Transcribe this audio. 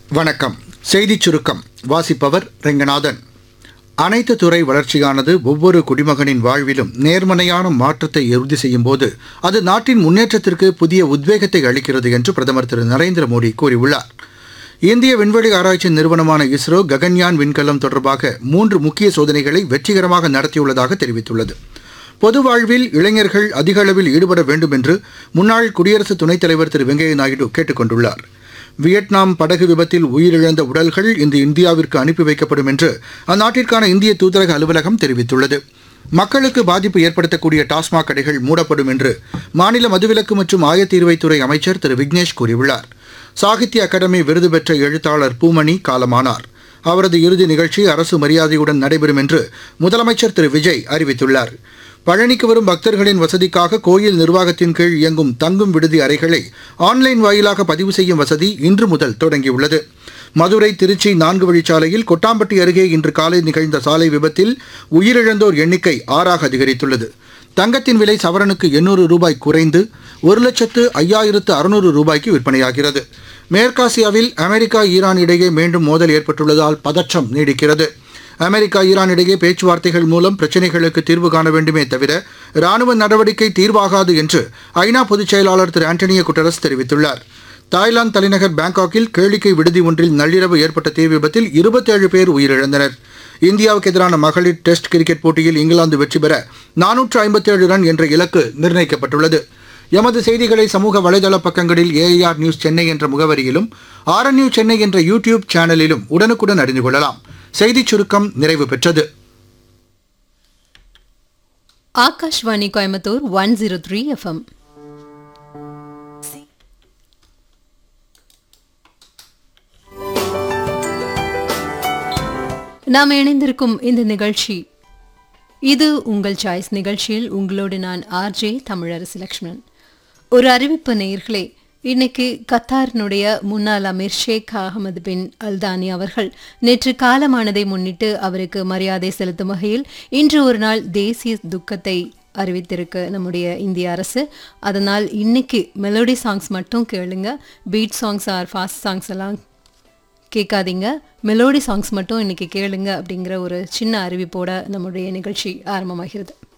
வணக்கம் செய்திச் சுருக்கம் வாசிப்பவர் ரெங்கநாதன் அனைத்து துறை வளர்ச்சியானது ஒவ்வொரு குடிமகனின் வாழ்விலும் நேர்மறையான மாற்றத்தை உறுதி செய்யும் போது அது நாட்டின் முன்னேற்றத்திற்கு புதிய உத்வேகத்தை அளிக்கிறது என்று பிரதமர் திரு நரேந்திர மோடி கூறியுள்ளார் இந்திய விண்வெளி ஆராய்ச்சி நிறுவனமான இஸ்ரோ ககன்யான் விண்கலம் தொடர்பாக மூன்று முக்கிய சோதனைகளை வெற்றிகரமாக நடத்தியுள்ளதாக தெரிவித்துள்ளது பொது வாழ்வில் இளைஞர்கள் அதிக அளவில் ஈடுபட வேண்டும் என்று முன்னாள் குடியரசு துணைத் தலைவர் திரு வெங்கையா நாயுடு கேட்டுக் கொண்டுள்ளார் வியட்நாம் படகு விபத்தில் உயிரிழந்த உடல்கள் இன்று இந்தியாவிற்கு அனுப்பி வைக்கப்படும் என்று அந்நாட்டிற்கான இந்திய தூதரக அலுவலகம் தெரிவித்துள்ளது மக்களுக்கு பாதிப்பு ஏற்படுத்தக்கூடிய டாஸ்மாக் கடைகள் மூடப்படும் என்று மாநில மதுவிலக்கு மற்றும் ஆயத்தீர்வைத்துறை அமைச்சர் திரு விக்னேஷ் கூறியுள்ளார் சாகித்ய அகாடமி விருது பெற்ற எழுத்தாளர் பூமணி காலமானார் அவரது இறுதி நிகழ்ச்சி அரசு மரியாதையுடன் நடைபெறும் என்று முதலமைச்சர் திரு விஜய் அறிவித்துள்ளார் பழனிக்கு வரும் பக்தர்களின் வசதிக்காக கோயில் நிர்வாகத்தின் கீழ் இயங்கும் தங்கும் விடுதி அறைகளை ஆன்லைன் வாயிலாக பதிவு செய்யும் வசதி இன்று முதல் தொடங்கியுள்ளது மதுரை திருச்சி நான்கு வழிச்சாலையில் கொட்டாம்பட்டி அருகே இன்று காலை நிகழ்ந்த சாலை விபத்தில் உயிரிழந்தோர் எண்ணிக்கை ஆறாக அதிகரித்துள்ளது தங்கத்தின் விலை சவரனுக்கு எண்ணூறு ரூபாய் குறைந்து ஒரு லட்சத்து ஐயாயிரத்து அறுநூறு ரூபாய்க்கு விற்பனையாகிறது மேற்காசியாவில் அமெரிக்கா ஈரான் இடையே மீண்டும் மோதல் ஏற்பட்டுள்ளதால் பதற்றம் நீடிக்கிறது அமெரிக்கா ஈரான் இடையே பேச்சுவார்த்தைகள் மூலம் பிரச்சினைகளுக்கு தீர்வு காண வேண்டுமே தவிர ராணுவ நடவடிக்கை தீர்வாகாது என்று ஐநா பொதுச் செயலாளர் திரு ஆண்டனியோ குட்டரஸ் தெரிவித்துள்ளார் தாய்லாந்து தலைநகர் பாங்காக்கில் கேளிக்கை விடுதி ஒன்றில் நள்ளிரவு ஏற்பட்ட தீ விபத்தில் இருபத்தேழு பேர் உயிரிழந்தனர் இந்தியாவுக்கு எதிரான மகளிர் டெஸ்ட் கிரிக்கெட் போட்டியில் இங்கிலாந்து வெற்றி பெற நானூற்று ஐம்பத்தேழு ரன் என்ற இலக்கு நிர்ணயிக்கப்பட்டுள்ளது எமது செய்திகளை சமூக வலைதள பக்கங்களில் ஏஐஆர் நியூஸ் சென்னை என்ற முகவரியிலும் ஆர்என்யூ சென்னை என்ற யூடியூப் சேனலிலும் உடனுக்குடன் அறிந்து கொள்ளலாம் செய்திச் சுருக்கம் நிறைவு பெற்றது Akashvani Coimbatore one zero three FM நாம் இணைந்திருக்கும் இந்த நிகழ்ச்சி இது உங்கள் சாய்ஸ் நிகழ்ச்சியில் உங்களோடு நான் ஆர்ஜே தமிழரசு லக்ஷ்மணன் ஒரு அறிவிப்பு நேயர்களே இன்னைக்கு கத்தாரினுடைய முன்னாள் அமீர் ஷேக் அகமது பின் அல்தானி அவர்கள் நேற்று காலமானதை முன்னிட்டு அவருக்கு மரியாதை செலுத்தும் வகையில் இன்று ஒரு நாள் தேசிய துக்கத்தை அறிவித்திருக்கு நம்முடைய இந்திய அரசு அதனால் இன்னைக்கு மெலோடி சாங்ஸ் மட்டும் கேளுங்க beat songs or fast songs எல்லாம் கேட்காதீங்க மெலோடி சாங்ஸ் மட்டும் இன்னைக்கு கேளுங்க அப்படிங்கிற ஒரு சின்ன அறிவிப்போட நம்முடைய நிகழ்ச்சி ஆரம்பமாகிறது